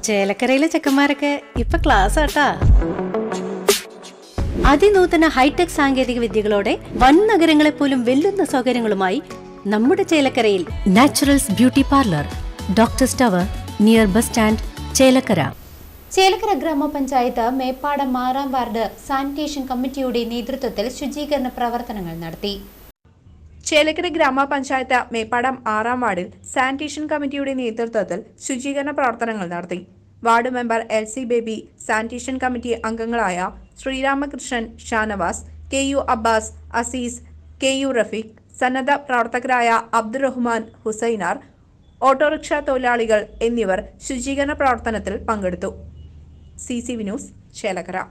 ചേലക്കരയിലെ ചെക്കന്മാരൊക്കെ ഇപ്പൊ ക്ലാസ് ആട്ടാ അതിനൂതന ഹൈടെക് സാങ്കേതിക വിദ്യകളോടെ വൻ നഗരങ്ങളെ പോലും വെല്ലുന്ന സൗകര്യങ്ങളുമായി നമ്മുടെ ചേലക്കരയിൽ naturals beauty parlour doctor tower near bus stand Chelakkara Chelakkara ഗ്രാമപഞ്ചായത്ത് മേപ്പാടം ആറാം വാർഡ് സാനിറ്റേഷൻ കമ്മിറ്റിയുടെ നേതൃത്വത്തിൽ ശുചീകരണ പ്രവർത്തനങ്ങൾ നടത്തി ചേലക്കര ഗ്രാമപഞ്ചായത്ത് മേപ്പാടം ആറാം വാർഡിൽ സാനിറ്റേഷൻ കമ്മിറ്റിയുടെ നേതൃത്വത്തിൽ ശുചീകരണ പ്രവർത്തനങ്ങൾ നടത്തി ward member L C Baby sanitation committee അംഗങ്ങളായ Sreeramakrishnan Shanavas K U Abbas Azeez K U Rafeeq സന്നദ്ധ പ്രവർത്തകരായ അബ്ദുറഹ്മാൻ ഹുസൈനാർ ഓട്ടോറിക്ഷ തൊഴിലാളികൾ എന്നിവർ ശുചീകരണ പ്രവർത്തനത്തിൽ പങ്കെടുത്തു C C V news Chelakkara